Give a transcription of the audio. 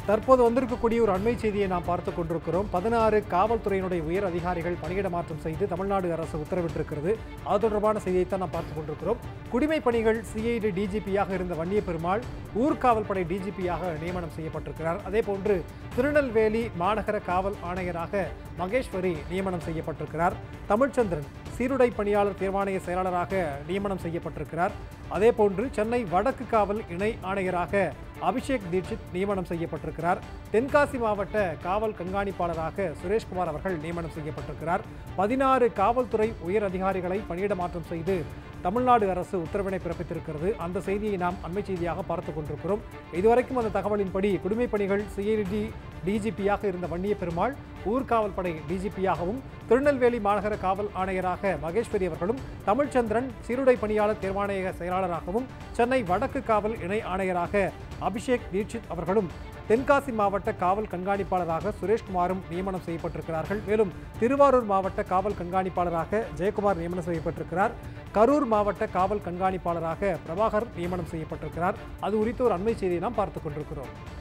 தற்போது வந்திருக்கக்கூடிய ஒரு அண்மை செய்தியை நாம் பார்த்து கொண்டிருக்கிறோம் பதினாறு காவல்துறையினுடைய உயர் அதிகாரிகள் பணியிட மாற்றம் செய்து தமிழ்நாடு அரசு உத்தரவிட்டிருக்கிறது அது தொடர்பான செய்தியைத்தான் நாம் பார்த்து கொண்டிருக்கிறோம் குடிமை பணிகள் சிஐடி டிஜிபியாக இருந்த வன்னிய பெருமாள் ஊர்காவல்படை டிஜிபியாக நியமனம் செய்யப்பட்டிருக்கிறார் அதே போன்று திருநெல்வேலி மாநகர காவல் ஆணையராக மகேஸ்வரி நியமனம் செய்யப்பட்டிருக்கிறார் தமிழ்ச்சந்திரன் சீருடை பணியாளர் தேர்வாணைய செயலாளராக நியமனம் செய்யப்பட்டிருக்கிறார் அதே போன்று சென்னை வடக்கு காவல் இணை ஆணையராக அபிஷேக் தீட்சித் நியமனம் செய்யப்பட்டிருக்கிறார் தென்காசி மாவட்ட காவல் கண்காணிப்பாளராக சுரேஷ்குமார் அவர்கள் நியமனம் செய்யப்பட்டிருக்கிறார் பதினாறு காவல்துறை உயர் அதிகாரிகளை பணியிட மாற்றம் செய்து தமிழ்நாடு அரசு உத்தரவினை பிறப்பித்திருக்கிறது அந்த செய்தியை நாம் அண்மை செய்தியாக பார்த்து கொண்டிருக்கிறோம் இதுவரைக்கும் அந்த தகவலின்படி குடிமைப் பணிகள் சிஐடி டிஜிபியாக இருந்த வன்னிய பெருமாள் ஊர்காவல்படை டிஜிபியாகவும் திருநெல்வேலி மாநகர காவல் ஆணையராக மகேஸ்வரி அவர்களும் தமிழ்ச்சந்திரன் சீருடை பணியாளர் தேர்வாணைய செயலாளராகவும் சென்னை வடக்கு காவல் இணை ஆணையராக அபிஷேக் தீட்சித் அவர்களும் தென்காசி மாவட்ட காவல் கண்காணிப்பாளராக சுரேஷ்குமாரும் நியமனம் செய்யப்பட்டிருக்கிறார்கள் மேலும் திருவாரூர் மாவட்ட காவல் கண்காணிப்பாளராக ஜெயக்குமார் நியமனம் செய்யப்பட்டிருக்கிறார் கரூர் மாவட்ட காவல் கண்காணிப்பாளராக பிரபாகர் நியமனம் செய்யப்பட்டிருக்கிறார் அது குறித்த ஒரு அண்மை செய்தியை நாம் பார்த்துக் கொண்டிருக்கிறோம்